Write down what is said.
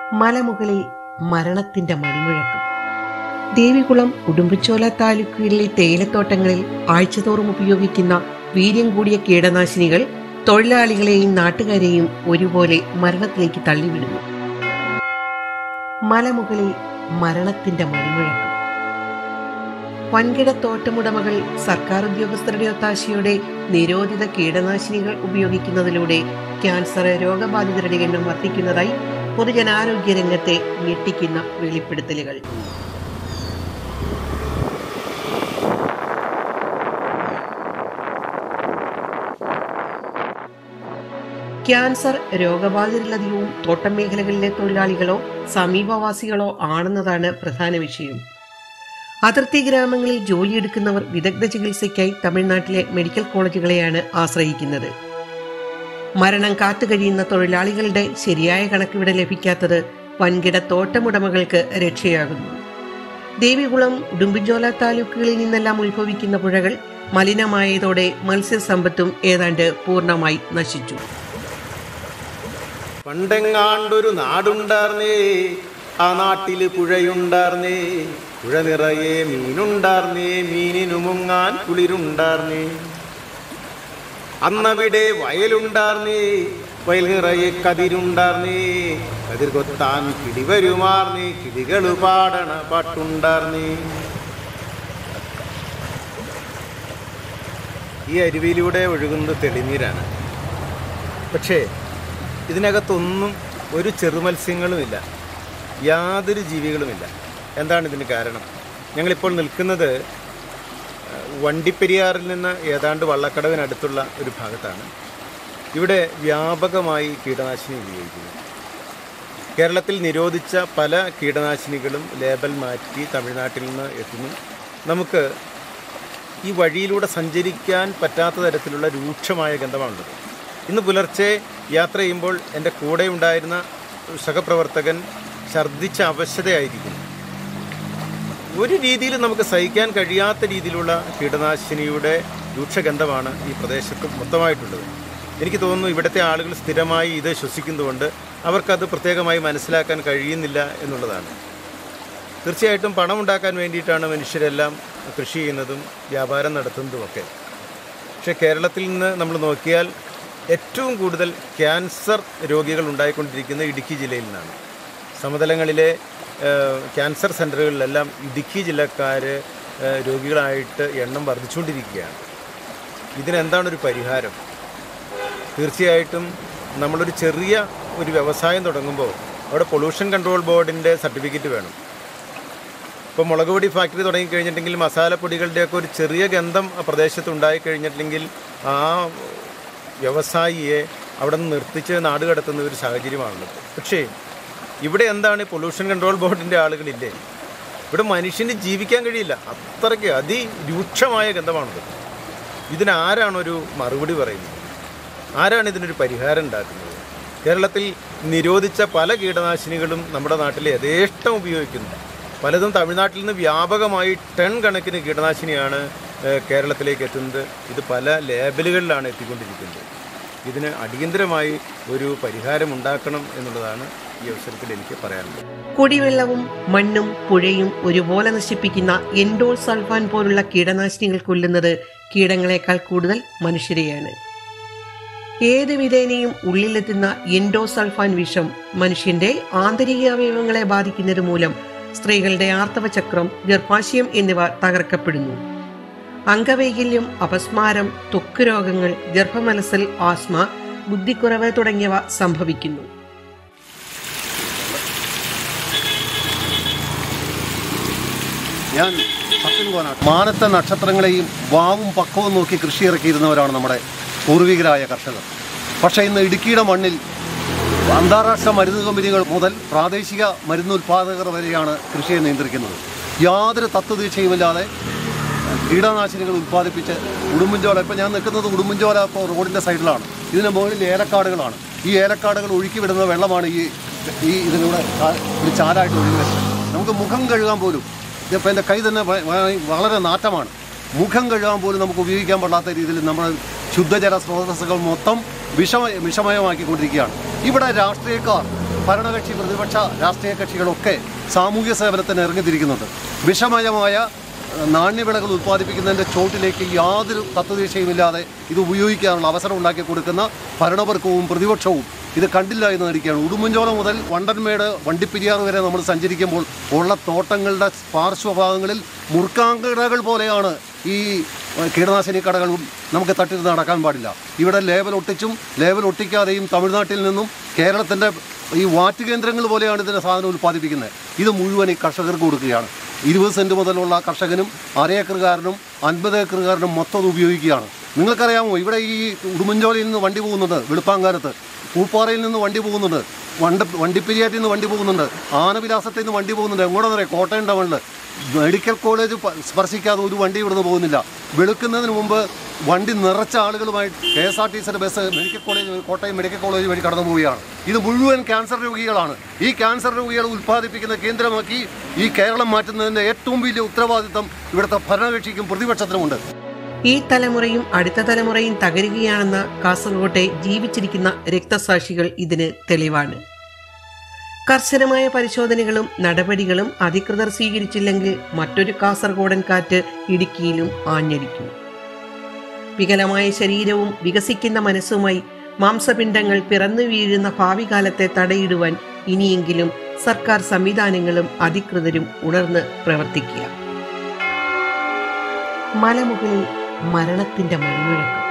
മലമുകളിൽ മരണത്തിന്റെ മണിമുഴക്കം ദേവികുളം ഉടുമ്പുചോല താലൂക്കുകളിലെ തേയിലത്തോട്ടങ്ങളിൽ ആഴ്ചതോറും ഉപയോഗിക്കുന്ന വീര്യം കൂടിയ കീടനാശിനികൾ തൊഴിലാളികളെയും നാട്ടുകാരെയും ഒരുപോലെ മരണത്തിലേക്ക് തള്ളിവിടുന്നു മലമുകളിൽ മരണത്തിന്റെ മണിമുഴക്കം വൻകിട തോട്ടമുടമകൾ സർക്കാർ ഉദ്യോഗസ്ഥരുടെ ഒത്താശയോടെ നിരോധിത കീടനാശിനികൾ ഉപയോഗിക്കുന്നതിലൂടെ ക്യാൻസർ രോഗബാധിതരുടെ എണ്ണം വർദ്ധിക്കുന്നതായി പൊതുജനാരോഗ്യ രംഗത്തെ ഞെട്ടിക്കുന്ന വെളിപ്പെടുത്തലുകൾ ക്യാൻസർ രോഗബാധിതരിലധികവും തോട്ടം മേഖലകളിലെ തൊഴിലാളികളോ സമീപവാസികളോ ആണെന്നതാണ് പ്രധാന വിഷയം അതിർത്തി ഗ്രാമങ്ങളിൽ ജോലിയെടുക്കുന്നവർ വിദഗ്ധ ചികിത്സയ്ക്കായി തമിഴ്നാട്ടിലെ മെഡിക്കൽ കോളേജുകളെയാണ് ആശ്രയിക്കുന്നത് മരണം കാത്തുകഴിയുന്ന തൊഴിലാളികളുടെ ശരിയായ കണക്കിവിടെ ലഭിക്കാത്തത് വൻകിട തോട്ടമുടമകൾക്ക് രക്ഷയാകുന്നു ദേവികുളം ഉടുമ്പുചോല താലൂക്കുകളിൽ നിന്നെല്ലാം ഉത്ഭവിക്കുന്ന പുഴകൾ മലിനമായതോടെ മത്സ്യസമ്പത്തും ഏതാണ്ട് പൂർണ്ണമായി നശിച്ചു പണ്ടെങ്ങാണ്ടൊരു നാടുണ്ടാർന്നേ ആ നാട്ടില് പുഴയുണ്ടാർന്നേ പുഴ നിറയെ മീനുണ്ടാർന്നേ മീനിനു മുങ്ങാൻ കുളിരുണ്ടാർന്നേ അന്നവിടെ വയലുണ്ടാർന്നേ വയൽ നിറയെ കതിരുണ്ടാർന്നേ കതിർ കൊത്താൻ കിളി വരുമാർന്നേ കിളികളു പാടണ പാട്ടുണ്ടാർന്നേ ഈ അരുവിയിലൂടെ ഒഴുകുന്നത് തെളിനീരാണ് പക്ഷേ ഇതിനകത്തൊന്നും ഒരു ചെറുമത്സ്യങ്ങളുമില്ല യാതൊരു ജീവികളുമില്ല എന്താണ് ഇതിന് കാരണം ഞങ്ങളിപ്പോൾ നിൽക്കുന്നത് അഹ്, വണ്ടിപ്പെരിയാറിൽ നിന്ന് ഏതാണ്ട് വള്ളക്കടവിനടുത്തുള്ള ഒരു ഭാഗത്താണ് ഇവിടെ വ്യാപകമായി കീടനാശിനി ഉപയോഗിക്കുന്നു കേരളത്തിൽ നിരോധിച്ച പല കീടനാശിനികളും ലേബൽ മാറ്റി തമിഴ്നാട്ടിൽ നിന്ന് എത്തുന്നു നമുക്ക് ഈ വഴിയിലൂടെ സഞ്ചരിക്കാൻ പറ്റാത്ത തരത്തിലുള്ള രൂക്ഷമായ ഗന്ധമാണുള്ളത് ഇന്ന് പുലർച്ചെ യാത്ര ചെയ്യുമ്പോൾ എൻ്റെ കൂടെ ഉണ്ടായിരുന്ന സഹപ്രവർത്തകൻ ഛർദ്ദിച്ച അവശതയായിരിക്കുന്നു ഒരു രീതിയിൽ നമുക്ക് സഹിക്കാൻ കഴിയാത്ത രീതിയിലുള്ള കീടനാശിനിയുടെ രൂക്ഷഗന്ധമാണ് ഈ പ്രദേശത്ത് മൊത്തമായിട്ടുള്ളത് എനിക്ക് തോന്നുന്നു ഇവിടുത്തെ ആളുകൾ സ്ഥിരമായി ഇത് ശ്വസിക്കുന്നതുകൊണ്ട് അവർക്കത് പ്രത്യേകമായി മനസ്സിലാക്കാൻ കഴിയുന്നില്ല എന്നുള്ളതാണ് തീർച്ചയായിട്ടും പണം ഉണ്ടാക്കാൻ വേണ്ടിയിട്ടാണ് മനുഷ്യരെല്ലാം കൃഷി ചെയ്യുന്നതും വ്യാപാരം നടത്തുന്നതുമൊക്കെ പക്ഷേ കേരളത്തിൽ നിന്ന് നമ്മൾ നോക്കിയാൽ ഏറ്റവും കൂടുതൽ ക്യാൻസർ രോഗികൾ ഉണ്ടായിക്കൊണ്ടിരിക്കുന്നത് ഇടുക്കി ജില്ലയിൽ നിന്നാണ് സമതലങ്ങളിലെ ഏഹ്, ക്യാൻസർ സെൻ്ററുകളിലെല്ലാം ഇടുക്കി ജില്ലക്കാർ ഏഹ്, രോഗികളായിട്ട് എണ്ണം വർദ്ധിച്ചുകൊണ്ടിരിക്കുകയാണ് ഇതിനെന്താണ് ഒരു പരിഹാരം തീർച്ചയായിട്ടും നമ്മളൊരു ചെറിയ ഒരു വ്യവസായം തുടങ്ങുമ്പോൾ അവിടെ പൊല്യൂഷൻ കൺട്രോൾ ബോർഡിൻ്റെ സർട്ടിഫിക്കറ്റ് വേണം ഇപ്പോൾ മുളക് പൊടി ഫാക്ടറി തുടങ്ങിക്കഴിഞ്ഞിട്ടുണ്ടെങ്കിൽ മസാലപ്പൊടികളുടെയൊക്കെ ഒരു ചെറിയ ഗന്ധം ആ പ്രദേശത്ത് ഉണ്ടായിക്കഴിഞ്ഞിട്ടുണ്ടെങ്കിൽ ആ വ്യവസായിയെ അവിടെ നിന്ന് നിർത്തിച്ച് നാട് കടത്തുന്ന ഒരു സാഹചര്യമാണുള്ളത് പക്ഷേ ഇവിടെ എന്താണ് പൊല്യൂഷൻ കൺട്രോൾ ബോർഡിൻ്റെ ആളുകളില്ലേ ഇവിടെ മനുഷ്യന് ജീവിക്കാൻ കഴിയില്ല അത്രയ്ക്ക് അതിരൂക്ഷമായ ഗന്ധമാണത് ഇതിനാരാണൊരു മറുപടി പറയുന്നത് ആരാണ് ഇതിനൊരു പരിഹാരം ഉണ്ടാക്കുന്നത് കേരളത്തിൽ നിരോധിച്ച പല കീടനാശിനികളും നമ്മുടെ നാട്ടിൽ യഥേഷ്ടം ഉപയോഗിക്കുന്നു പലതും തമിഴ്നാട്ടിൽ നിന്ന് വ്യാപകമായി ടൺ കണക്കിന് കീടനാശിനിയാണ് ഏഹ്, കേരളത്തിലേക്ക് എത്തുന്നത് ഇത് പല ലേബലുകളിലാണ് എത്തിക്കൊണ്ടിരിക്കുന്നത് ഇതിന് അടിയന്തരമായി ഒരു പരിഹാരം ഉണ്ടാക്കണം എന്നുള്ളതാണ് ഈ അവസരത്തിൽ എനിക്ക് പറയാനുള്ളത് കുടിവെള്ളവും മണ്ണും പുഴയും ഒരുപോലെ നശിപ്പിക്കുന്ന എൻഡോൾ സൾഫാൻ പോലുള്ള കീടനാശിനികൾ കൊല്ലുന്നത് കീടങ്ങളെക്കാൾ കൂടുതൽ മനുഷ്യരെയാണ് ഏത് വിധേനയും ഉള്ളിലെത്തുന്ന എൻഡോസൾഫാൻ വിഷം മനുഷ്യന്റെ ആന്തരിക അവയവങ്ങളെ ബാധിക്കുന്നത് മൂലം സ്ത്രീകളുടെ ആർത്തവ ചക്രം ഗർഭാശയം എന്നിവ തകർക്കപ്പെടുന്നു അംഗവൈകല്യം അപസ്മാരം ത്വക്ക് രോഗങ്ങൾ ഗർഭമലസൽ ആസ്മ ബുദ്ധിക്കുറവ് തുടങ്ങിയവ സംഭവിക്കുന്നു ഞാൻ സത്യൻ കോനാട്ട് മാനത്തെ നക്ഷത്രങ്ങളെയും വാവും പക്കവും നോക്കി കൃഷി ഇറക്കിയിരുന്നവരാണ് നമ്മുടെ പൂർവികരായ കർഷകർ പക്ഷേ ഇന്ന് ഇടുക്കിയുടെ മണ്ണിൽ അന്താരാഷ്ട്ര മരുന്ന് കമ്പനികൾ മുതൽ പ്രാദേശിക മരുന്ന് ഉൽപ്പാദകർ വരെയാണ് കൃഷിയെ നിയന്ത്രിക്കുന്നത് യാതൊരു തത്വദീക്ഷയുമില്ലാതെ കീടനാശിനികൾ ഉൽപ്പാദിപ്പിച്ച് ഉടുമ്പൻചോല ഇപ്പോൾ ഞാൻ നിൽക്കുന്നത് ഉടുമ്പൻചോല ഇപ്പോൾ റോഡിൻ്റെ സൈഡിലാണ് ഇതിന് മുകളിൽ ഏലക്കാടുകളാണ് ഈ ഏലക്കാടുകൾ ഒഴുക്കി വിടുന്ന വെള്ളമാണ് ഈ ഈ ഇതിലൂടെ ചാ- ഒരു ചാലായിട്ട് ഒഴുകി വരുന്നത് നമുക്ക് മുഖം കഴുകാൻ പോലും ഇതിപ്പോൾ എൻ്റെ കൈ തന്നെ വ- വ- വളരെ നാറ്റമാണ് മുഖം കഴുകാൻ പോലും നമുക്ക് ഉപയോഗിക്കാൻ പാടാത്ത രീതിയിൽ നമ്മുടെ ശുദ്ധജല സ്രോതസ്സുകൾ മൊത്തം വിഷമ വിഷമയമാക്കിക്കൊണ്ടിരിക്കുകയാണ് ഇവിടെ രാഷ്ട്രീയക്കാർ ഭരണകക്ഷി പ്രതിപക്ഷ രാഷ്ട്രീയ കക്ഷികളൊക്കെ സാമൂഹ്യ സേവനത്തിന് ഇറങ്ങിത്തിരിക്കുന്നുണ്ട് വിഷമയമായ ഏഹ്, നാണ്യവിളകൾ ഉത്പാദിപ്പിക്കുന്നതിൻ്റെ ചോട്ടിലേക്ക് യാതൊരു തത്വദീക്ഷയുമില്ലാതെ ഇത് ഉപയോഗിക്കാനുള്ള അവസരം ഉണ്ടാക്കി കൊടുക്കുന്ന ഭരണവർഗവും പ്രതിപക്ഷവും ഇത് കണ്ടില്ല എന്ന് നടിക്കുകയാണ് ഉടുമ്പൻചോല മുതൽ വണ്ടൻമേട് വണ്ടിപ്പെരിയാർ വരെ നമ്മൾ സഞ്ചരിക്കുമ്പോൾ ഉള്ള തോട്ടങ്ങളുടെ പാർശ്വഭാഗങ്ങളിൽ മുറുക്കാങ്കടകൾ പോലെയാണ് ഈ ഏഹ്, കീടനാശിനി കടകളും നമുക്ക് തട്ടിരുന്ന് നടക്കാൻ പാടില്ല ഇവിടെ ലേബൽ ഒട്ടിച്ചും ലേബൽ ഒട്ടിക്കാതെയും തമിഴ്നാട്ടിൽ നിന്നും കേരളത്തിൻ്റെ ഈ വാറ്റ് കേന്ദ്രങ്ങൾ പോലെയാണ് ഇതിൻ്റെ സാധനം ഉൽപ്പാദിപ്പിക്കുന്നത് ഇത് മുഴുവൻ ഈ കർഷകർക്ക് കൊടുക്കുകയാണ് ഇരുപത് സെൻറ്റ് മുതലുള്ള കർഷകനും അര ഏക്കറുകാരനും അൻപത് ഏക്കറുകാരനും മൊത്തം അത് ഉപയോഗിക്കുകയാണ് നിങ്ങൾക്കറിയാമോ ഇവിടെ ഈ ഉടുമ്പൻചോലയിൽ നിന്ന് വണ്ടി പോകുന്നുണ്ട് വെളുപ്പാങ്കാലത്ത് പൂപ്പാറയിൽ നിന്ന് വണ്ടി പോകുന്നുണ്ട് വണ്ട വണ്ടിപ്പെരിയാറ്റിൽ നിന്ന് വണ്ടി പോകുന്നുണ്ട് ആനവിലാസത്തിൽ നിന്ന് വണ്ടി പോകുന്നുണ്ട് എങ്ങോട്ടാ പറയാം കോട്ടയം ടൗണിൽ മെഡിക്കൽ കോളേജ് പ- സ്പർശിക്കാതെ ഒരു വണ്ടി ഇവിടുന്ന് പോകുന്നില്ല വെളുക്കുന്നതിന് മുമ്പ് വണ്ടി നിറച്ച ആളുകളുമായി കെ എസ് ആർ ടി സിയുടെ bus medical college Kottayam medical college വഴി കടന്നു പോവുകയാണ് ഇത് മുഴുവൻ ക്യാൻസർ രോഗികളാണ് ഈ ക്യാൻസർ രോഗികളെ ഉൽപ്പാദിപ്പിക്കുന്ന കേന്ദ്രമാക്കി ഈ കേരളം മാറ്റുന്നതിൻ്റെ ഏറ്റവും വലിയ ഉത്തരവാദിത്തം ഇവിടുത്തെ ഭരണകക്ഷിക്കും പ്രതിപക്ഷത്തിനുമുണ്ട് ഈ തലമുറയും അടുത്ത തലമുറയും തകരുകയാണെന്ന കാസർകോട്ടെ ജീവിച്ചിരിക്കുന്ന രക്തസാക്ഷികൾ ഇതിന് തെളിവാണ് കർശനമായ പരിശോധനകളും നടപടികളും അധികൃതർ സ്വീകരിച്ചില്ലെങ്കിൽ മറ്റൊരു കാസർഗോഡൻ കാറ്റ് ഇടുക്കിയിലും ആഞ്ഞടിക്കും വികലമായ ശരീരവും വികസിക്കുന്ന മനസ്സുമായി മാംസപിണ്ഡങ്ങൾ പിറന്നു വീഴുന്ന ഭാവി കാലത്തെ തടയിടുവാൻ ഇനിയെങ്കിലും സർക്കാർ സംവിധാനങ്ങളും അധികൃതരും ഉണർന്ന് പ്രവർത്തിക്കുക മലമുകളിൽ മരണത്തിന്റെ മണിമുഴക്കം